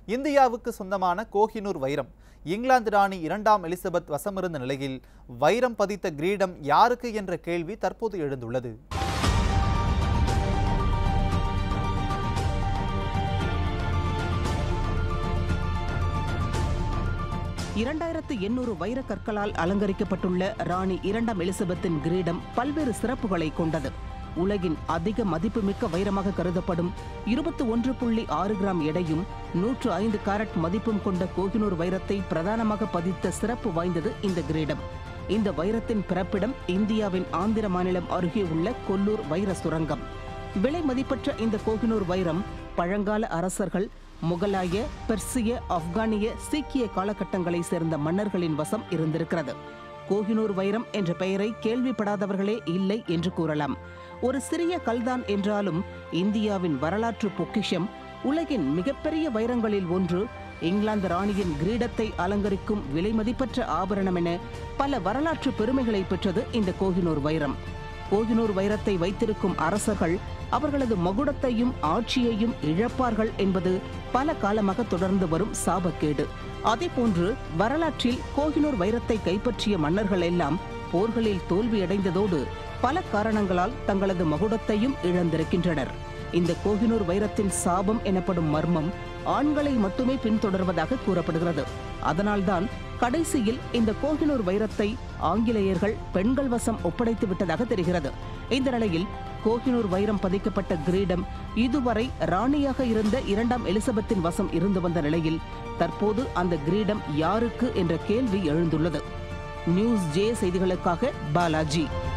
இந்தியாவுக்கு சொந்தமான கோஹினூர் வைரம் இங்கிலாந்து ராணி இரண்டாம் எலிசபெத் வசமிருந்த நிலையில் வைரம் பதித்த கிரீடம் யாருக்கு என்ற கேள்வி தற்போது எழுந்துள்ளது இரண்டாயிரத்து எண்ணூறு வைரக் கற்களால் அலங்கரிக்கப்பட்டுள்ள ராணி இரண்டாம் எலிசபெத்தின் கிரீடம் பல்வேறு சிறப்புகளை கொண்டது உலகின் அதிக மதிப்புமிக்க வைரமாக கருதப்படும் இருபத்தி ஒன்று புள்ளி ஆறு கிராம் எடையும் நூற்று ஐந்து கேரட் மதிப்பும் கொண்ட கோகினூர் வைரத்தை பிரதானமாக பதித்த சிறப்பு வாய்ந்தது இந்த கிரீடம் இந்த வைரத்தின் பிறப்பிடம் இந்தியாவின் ஆந்திர மாநிலம் அருகே உள்ள கொல்லூர் வைர சுரங்கம் விலை மதிப்பற்ற இந்த கோகினூர் வைரம் பழங்கால அரசர்கள் முகலாய பெர்சிய ஆப்கானிய சீக்கிய காலகட்டங்களை சேர்ந்த மன்னர்களின் வசம் இருந்திருக்கிறது கோகினூர் வைரம் என்ற பெயரை கேள்விப்படாதவர்களே இல்லை என்று கூறலாம் ஒரு சிறிய கல்தான் என்றாலும் இந்தியாவின் வரலாற்று பொக்கிஷம் உலகின் மிகப்பெரிய வைரங்களில் ஒன்று இங்கிலாந்து ராணியின் கிரீடத்தை அலங்கரிக்கும் விலைமதிப்பற்ற ஆபரணம் என பல வரலாற்று பெருமைகளை பெற்றது இந்த கோகினூர் வைரம் கோகினூர் வைரத்தை வைத்திருக்கும் அரசர்கள் அவர்களது மகுடத்தையும் ஆட்சியையும் இழப்பார்கள் என்பது பல காலமாக தொடர்ந்து வரும் சாபக்கேடு அதேபோன்று வரலாற்றில் கோகினூர் வைரத்தை கைப்பற்றிய மன்னர்கள் எல்லாம் போர்களில் தோல்வியடைந்ததோடு பல காரணங்களால் தங்களது மகுடத்தையும் இழந்திருக்கின்றனர் இந்த கோகினூர் வைரத்தின் சாபம் எனப்படும் மர்மம் ஆண்களை மட்டுமே பின்தொடர்வதாக கூறப்படுகிறது அதனால்தான் கடைசியில் இந்த கோகினூர் வைரத்தை ஆங்கிலேயர்கள் பெண்கள் வசம் ஒப்படைத்து விட்டதாக தெரிகிறது இந்த நிலையில் கோகினூர் வைரம் பதிக்கப்பட்ட கிரீடம் இதுவரை ராணியாக இருந்த இரண்டாம் எலிசபெத்தின் வசம் இருந்து வந்த நிலையில் தற்போது அந்த கிரீடம் யாருக்கு என்ற கேள்வி எழுந்துள்ளது நியூஸ் ஜே செய்திகளுக்காக பாலாஜி